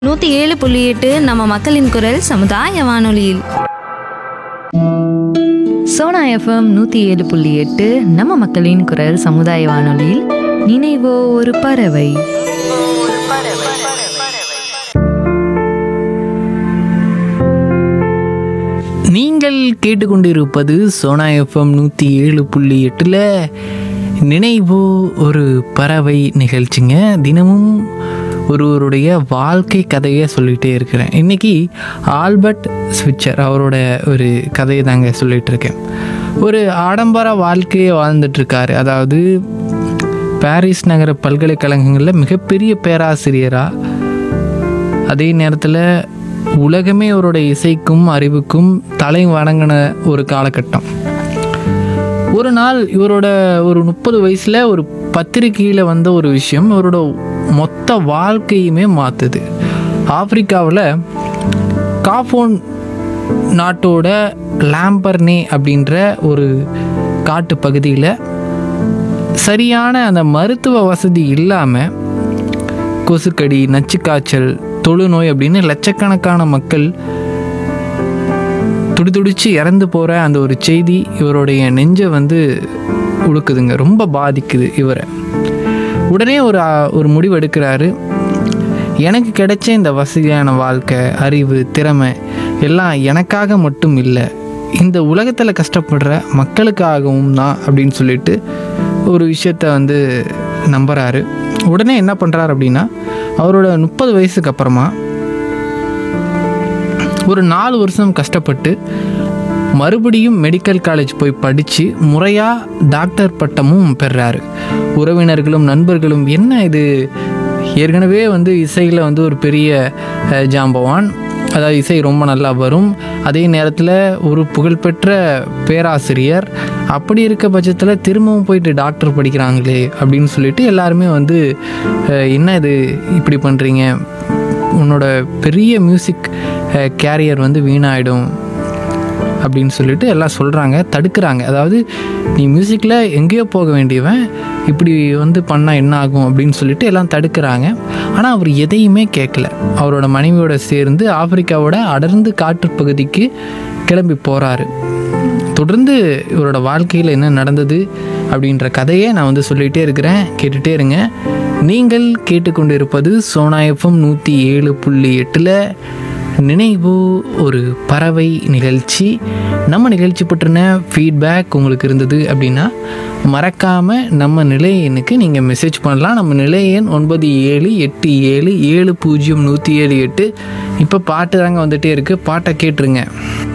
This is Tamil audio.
நூற்றி ஏழு புள்ளி எட்டு நம்ம மக்களின் குரல் சமுதாய வானொலியில் சோனா எஃப்எம் நூற்றி ஏழு புள்ளி எட்டு நம்ம மக்களின் குரல் சமுதாய வானொலியில் நினைவோ ஒரு பறவை நீங்கள் கேட்டுக்கொண்டிருப்பது சோனா எஃப்எம் நூற்றி ஏழு புள்ளி எட்டில் நினைவு ஒரு பறவை நிகழ்ச்சிங்க தினமும் ஒருவருடைய வாழ்க்கை கதையை சொல்லிகிட்டே இருக்கிறேன் இன்றைக்கி ஆல்பர்ட் ஸ்விட்சர் அவரோட ஒரு கதையை தாங்க சொல்லிகிட்டு இருக்கேன் ஒரு ஆடம்பர வாழ்க்கையை வாழ்ந்துட்டுருக்காரு அதாவது பாரிஸ் நகர பல்கலைக்கழகங்களில் மிகப்பெரிய பேராசிரியராக அதே நேரத்தில் உலகமே அவரோட இசைக்கும் அறிவுக்கும் தலை வணங்கின ஒரு காலகட்டம் ஒரு நாள் இவரோட ஒரு முப்பது வயசில் ஒரு பத்திரிக்கையில் வந்த ஒரு விஷயம் இவரோட மொத்த வாழ்க்கையுமே மாற்றுது ஆப்பிரிக்காவில் காஃபோன் நாட்டோட லாம்பர்னே அப்படின்ற ஒரு காட்டு பகுதியில் சரியான அந்த மருத்துவ வசதி இல்லாமல் கொசுக்கடி நச்சுக்காய்ச்சல் தொழுநோய் அப்படின்னு லட்சக்கணக்கான மக்கள் துடிதுடிச்சு இறந்து போகிற அந்த ஒரு செய்தி இவருடைய நெஞ்சை வந்து உழுக்குதுங்க ரொம்ப பாதிக்குது இவரை உடனே ஒரு ஆ- ஒரு முடிவு எடுக்கிறாரு எனக்கு கிடைச்ச இந்த வசதியான வாழ்க்கை அறிவு திறமை எல்லாம் எனக்காக மட்டும் இல்லை இந்த உலகத்தில் கஷ்டப்படுற மக்களுக்காகவும் தான் அப்படின்னு சொல்லிட்டு ஒரு விஷயத்த வந்து நம்புறாரு உடனே என்ன பண்ணுறாரு அப்படின்னா அவரோட முப்பது வயசுக்கு அப்புறமா ஒரு நாலு வருஷம் கஷ்டப்பட்டு மறுபடியும் மெடிக்கல் காலேஜ் போய் படித்து முறையாக டாக்டர் பட்டமும் பெறாரு உறவினர்களும் நண்பர்களும் என்ன இது ஏற்கனவே வந்து இசையில் வந்து ஒரு பெரிய அஹ், ஜாம்பவான் அதாவது இசை ரொம்ப நல்லா வரும் அதே நேரத்தில் ஒரு புகழ்பெற்ற பேராசிரியர் அப்படி இருக்க பட்சத்தில் திரும்பவும் போயிட்டு டாக்டர் படிக்கிறாங்களே அப்படின்னு சொல்லிட்டு எல்லாருமே வந்து அஹ், என்ன இது இப்படி பண்ணுறீங்க உன்னோட பெரிய மியூசிக் கேரியர் வந்து வீணாயிடும் அப்படின்னு சொல்லிட்டு எல்லாம் சொல்கிறாங்க தடுக்கிறாங்க அதாவது நீ மியூசிக்கில் எங்கேயோ போக வேண்டியவன் இப்படி வந்து பண்ணால் என்ன ஆகும் அப்படின்னு சொல்லிட்டு எல்லாம் தடுக்கிறாங்க ஆனால் அவர் எதையுமே கேட்கல அவரோட மனைவியோட சேர்ந்து ஆப்பிரிக்காவோட அடர்ந்து காட்டுப் பகுதிக்கு கிளம்பி போகிறாரு தொடர்ந்து இவரோட வாழ்க்கையில் என்ன நடந்தது அப்படின்ற கதையை நான் வந்து சொல்லிகிட்டே இருக்கிறேன் கேட்டுகிட்டே இருங்க நீங்கள் கேட்டுக்கொண்டிருப்பது சோனா எஃப்எம் நூற்றி ஏழு புள்ளி எட்டில் நினைவு ஒரு பறவை நிகழ்ச்சி நம்ம நிகழ்ச்சி பற்றின ஃபீட்பேக் உங்களுக்கு இருந்தது அப்படின்னா மறக்காமல் நம்ம நிலை எண்ணுக்கு நீங்கள் மெசேஜ் பண்ணலாம் நம்ம நிலை எண் ஒன்பது ஏழு எட்டு ஏழு ஏழு பூஜ்ஜியம் நூற்றி ஏழு எட்டு இப்போ பாட்டு தாங்க வந்துகிட்டே இருக்குது பாட்டை கேட்டுருங்க